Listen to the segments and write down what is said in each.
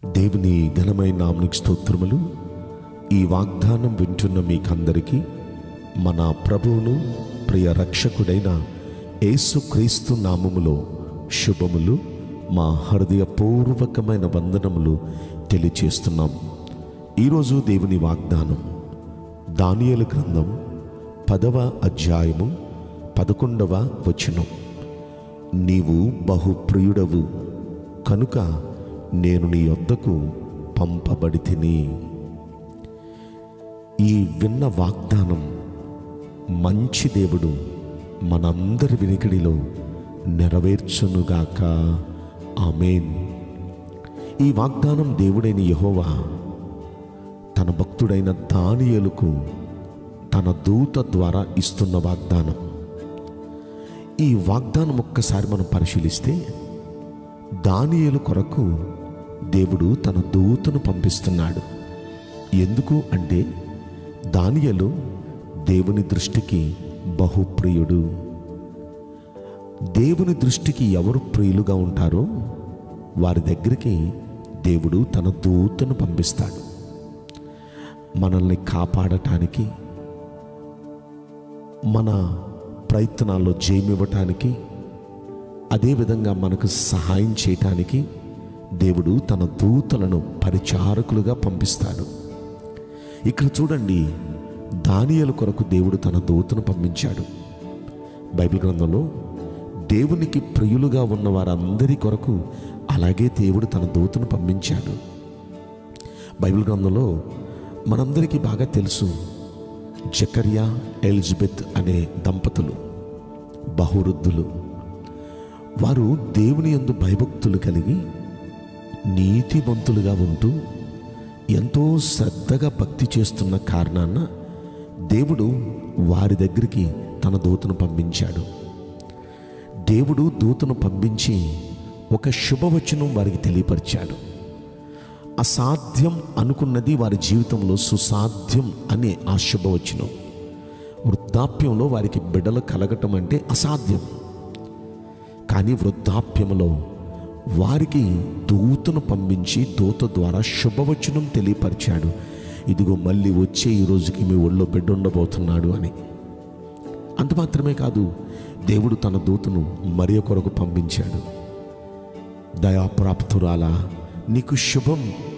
దేవుని ఘనమైన నామనికి స్తోత్రములు ఈ వాగ్దానం వింటున్న మీకందరికీ మన ప్రభువును ప్రియ రక్షకుడైన యేసుక్రీస్తు నామములో శుభములు మా హృదయపూర్వకమైన వందనములు తెలియచేస్తున్నాం ఈరోజు దేవుని వాగ్దానం దానియేలు గ్రంథం పదవ అధ్యాయము పదకొండవ వచనం నీవు బహుప్రియుడవు కనుక నేను నీ వద్దకు పంపబడి తిని ఈ విన్న వాగ్దానం మంచి దేవుడు మనందరి వినికిడిలో నెరవేర్చునుగాక ఆమెన్ ఈ వాగ్దానం దేవుడైన యెహోవా తన భక్తుడైన దానియేలుకు తన దూత ద్వారా ఇస్తున్న వాగ్దానం ఈ వాగ్దానం ఒక్కసారి మనం పరిశీలిస్తే దానియేలు కొరకు దేవుడు తన దూతను పంపిస్తున్నాడు ఎందుకు అంటే దానియేలు దేవుని దృష్టికి బహుప్రియుడు దేవుని దృష్టికి ఎవరు ప్రియులుగా ఉంటారో వారి దగ్గరికి దేవుడు తన దూతను పంపిస్తాడు మనల్ని కాపాడటానికి మన ప్రయత్నాల్లో జయమివ్వటానికి అదేవిధంగా మనకు సహాయం చేయటానికి దేవుడు తన దూతలను పరిచారకులుగా పంపిస్తాడు ఇక్కడ చూడండి దానియలు కొరకు దేవుడు తన దూతను పంపించాడు బైబిల్ గ్రంథంలో దేవునికి ప్రియులుగా ఉన్న వారందరి కొరకు అలాగే దేవుడు తన దూతను పంపించాడు బైబిల్ గ్రంథంలో మనందరికీ బాగా తెలుసు జకర్యా ఎలిజబెత్ అనే దంపతులు బహువృద్ధులు వారు దేవుని యందు భయభక్తులు కలిగి నీతివంతులుగా ఉంటూ ఎంతో శ్రద్ధగా భక్తి చేస్తున్న కారణాన దేవుడు వారి దగ్గరికి తన దూతను పంపించాడు దేవుడు దూతను పంపించి ఒక శుభవచనం వారికి తెలియపరిచాడు అసాధ్యం అనుకున్నది వారి జీవితంలో సుసాధ్యం అనే ఆ శుభవచనం వృద్ధాప్యంలో వారికి బిడ్డలు కలగటం అంటే అసాధ్యం కానీ వృద్ధాప్యంలో వారికి దూతను పంపించి దూత ద్వారా శుభవచనం తెలియపరిచాడు ఇదిగో మళ్ళీ వచ్చే ఈ రోజుకి మీ ఒళ్ళో బిడ్డ ఉండబోతున్నాడు అని అంత మాత్రమే కాదు దేవుడు తన దూతను మరియ కొరకు పంపించాడు దయాప్రాప్తురాలా నీకు శుభం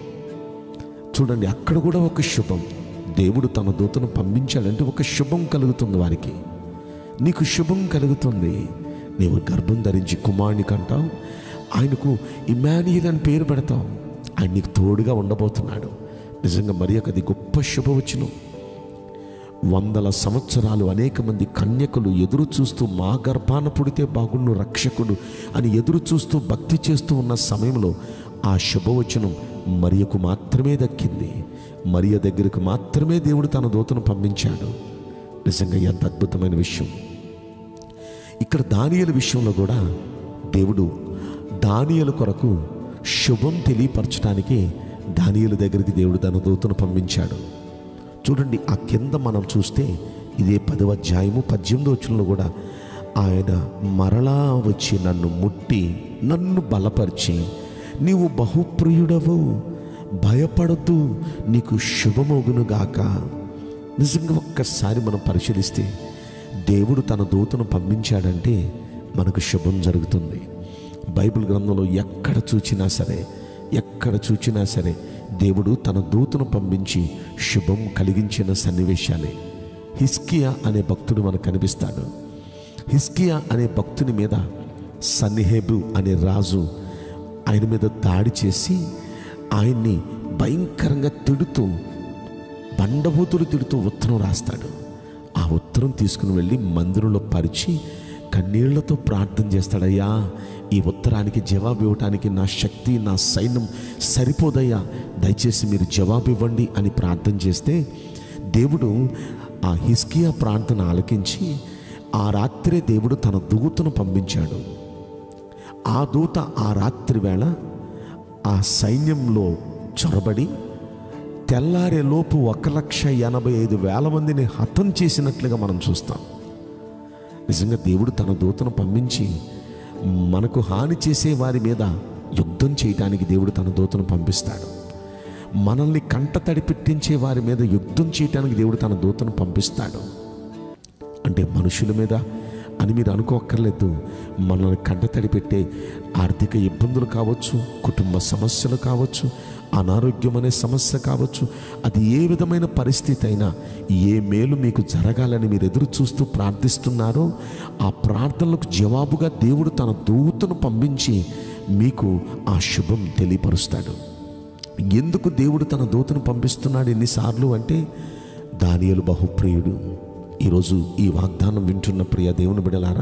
చూడండి అక్కడ కూడా ఒక శుభం దేవుడు తన దూతను పంపించాడంటే ఒక శుభం కలుగుతుంది వారికి నీకు శుభం కలుగుతుంది నీవు గర్భం ధరించి కుమారుని కంటావు ఆయనకు ఇమానియల్ అని పేరు పెడతావు ఆయన నీకు తోడుగా ఉండబోతున్నాడు నిజంగా మరి అది గొప్ప శుభవచనం వందల సంవత్సరాలు అనేక మంది కన్యకులు ఎదురు చూస్తూ మా గర్భాన పుడితే బాగుండు రక్షకుడు అని ఎదురు చూస్తూ భక్తి చేస్తూ ఉన్న సమయంలో ఆ శుభవచనం మరియకు మాత్రమే దక్కింది మరియ దగ్గరకు మాత్రమే దేవుడు తన దూతను పంపించాడు నిజంగా ఎంత అద్భుతమైన విషయం ఇక్కడ దానియల విషయంలో కూడా దేవుడు దానియల కొరకు శుభం తెలియపరచడానికి దానియల దగ్గరికి దేవుడు తన దూతను పంపించాడు చూడండి ఆ కింద మనం చూస్తే ఇదే పదవ అధ్యాయము పద్దెనిమిది వచనంలో కూడా ఆయన మరలా వచ్చి నన్ను ముట్టి నన్ను బలపరిచి నీవు బహుప్రియుడవు భయపడద్దు నీకు శుభమోగునుగాక నిజంగా ఒక్కసారి మనం పరిశీలిస్తే దేవుడు తన దూతను పంపించాడంటే మనకు శుభం జరుగుతుంది బైబిల్ గ్రంథంలో ఎక్కడ చూచినా సరే ఎక్కడ చూచినా సరే దేవుడు తన దూతను పంపించి శుభం కలిగించిన సన్నివేశాలే హిస్కియా అనే భక్తుడు మనకు కనిపిస్తాడు హిస్కియా అనే భక్తుని మీద సన్నిహేబు అనే రాజు ఆయన మీద దాడి చేసి ఆయన్ని భయంకరంగా తిడుతూ బండబూతులు తిడుతూ ఉత్తరం రాస్తాడు ఆ ఉత్తరం తీసుకుని వెళ్ళి మందిరంలో పరిచి కన్నీళ్లతో ప్రార్థన చేస్తాడయ్యా ఈ ఉత్తరానికి జవాబు ఇవ్వటానికి నా శక్తి నా సైన్యం సరిపోదయ్యా దయచేసి మీరు జవాబు ఇవ్వండి అని ప్రార్థన చేస్తే దేవుడు ఆ హిస్కియా ప్రార్థన ఆలకించి ఆ రాత్రే దేవుడు తన దూతను పంపించాడు ఆ దూత ఆ రాత్రి వేళ ఆ సైన్యంలో చొరబడి తెల్లారేలోపు ఒక లక్ష ఎనభై ఐదు వేల మందిని హతం చేసినట్లుగా మనం చూస్తాం నిజంగా దేవుడు తన దూతను పంపించి మనకు హాని చేసే వారి మీద యుద్ధం చేయడానికి దేవుడు తన దూతను పంపిస్తాడు మనల్ని కంట తడి పెట్టించే వారి మీద యుద్ధం చేయడానికి దేవుడు తన దూతను పంపిస్తాడు అంటే మనుషుల మీద అని మీరు అనుకోక్కర్లేదు మనల్ని కంటతడి పెట్టే ఆర్థిక ఇబ్బందులు కావచ్చు కుటుంబ సమస్యలు కావచ్చు అనారోగ్యం అనే సమస్య కావచ్చు అది ఏ విధమైన పరిస్థితి అయినా ఏ మేలు మీకు జరగాలని మీరు ఎదురు చూస్తూ ప్రార్థిస్తున్నారో ఆ ప్రార్థనలకు జవాబుగా దేవుడు తన దూతను పంపించి మీకు ఆ శుభం తెలియపరుస్తాడు ఎందుకు దేవుడు తన దూతను పంపిస్తున్నాడు ఎన్నిసార్లు అంటే దానియలు బహుప్రియుడు ఈరోజు ఈ వాగ్దానం వింటున్న ప్రియ దేవుని బిడలారా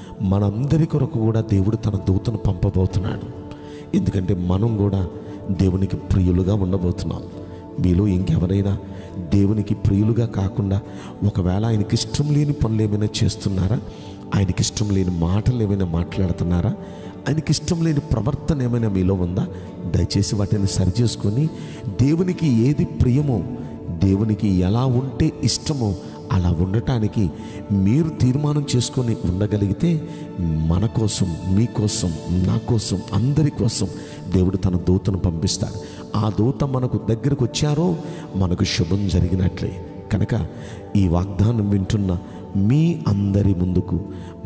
మనందరి కొరకు కూడా దేవుడు తన దూతను పంపబోతున్నాడు ఎందుకంటే మనం కూడా దేవునికి ప్రియులుగా ఉండబోతున్నాం మీలో ఇంకెవరైనా దేవునికి ప్రియులుగా కాకుండా ఒకవేళ ఆయనకి ఇష్టం లేని పనులు ఏమైనా చేస్తున్నారా ఆయనకి ఇష్టం లేని మాటలు ఏమైనా మాట్లాడుతున్నారా ఆయనకి ఇష్టం లేని ప్రవర్తన ఏమైనా మీలో ఉందా దయచేసి వాటిని సరిచేసుకొని దేవునికి ఏది ప్రియమో దేవునికి ఎలా ఉంటే ఇష్టమో అలా ఉండటానికి మీరు తీర్మానం చేసుకొని ఉండగలిగితే మన కోసం మీకోసం నా కోసం అందరి కోసం దేవుడు తన దూతను పంపిస్తాడు ఆ దూత మనకు దగ్గరకు వచ్చారో మనకు శుభం జరిగినట్లే కనుక ఈ వాగ్దానం వింటున్న మీ అందరి ముందుకు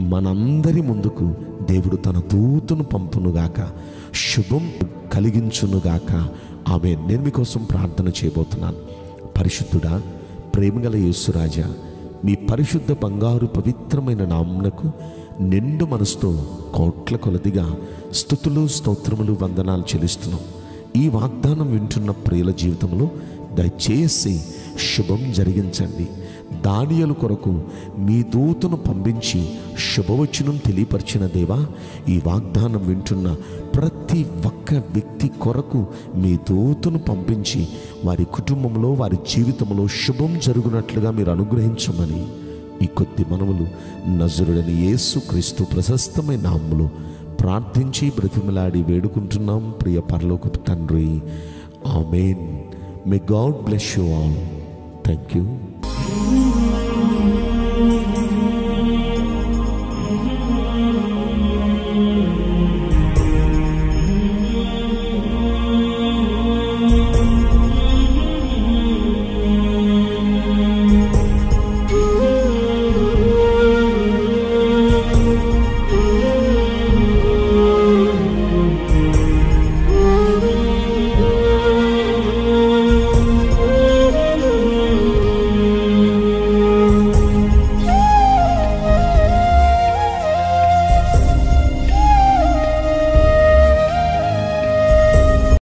మనందరి ముందుకు దేవుడు తన దూతను పంపునుగాక శుభం కలిగించునుగాక ఆమె నేను మీకోసం ప్రార్థన చేయబోతున్నాను పరిశుద్ధుడా ప్రేమగల యేసురాజా మీ పరిశుద్ధ బంగారు పవిత్రమైన నామునకు నిండు మనసుతో కోట్ల కొలదిగా స్థుతులు స్తోత్రములు వందనాలు చెల్లిస్తున్నాం ఈ వాగ్దానం వింటున్న ప్రియుల జీవితంలో దయచేసి శుభం జరిగించండి దానియలు కొరకు మీ దూతను పంపించి శుభవచనం తెలియపరిచిన దేవా ఈ వాగ్దానం వింటున్న ప్రతి ఒక్క వ్యక్తి కొరకు మీ దూతను పంపించి వారి కుటుంబంలో వారి జీవితంలో శుభం జరుగునట్లుగా మీరు అనుగ్రహించమని ఈ కొద్ది మనవులు నజరుడని యేసు క్రీస్తు ప్రశస్తమైన నామములో ప్రార్థించి బ్రతిమలాడి వేడుకుంటున్నాం ప్రియ పరలోకపు తండ్రి amen may God bless you all thank you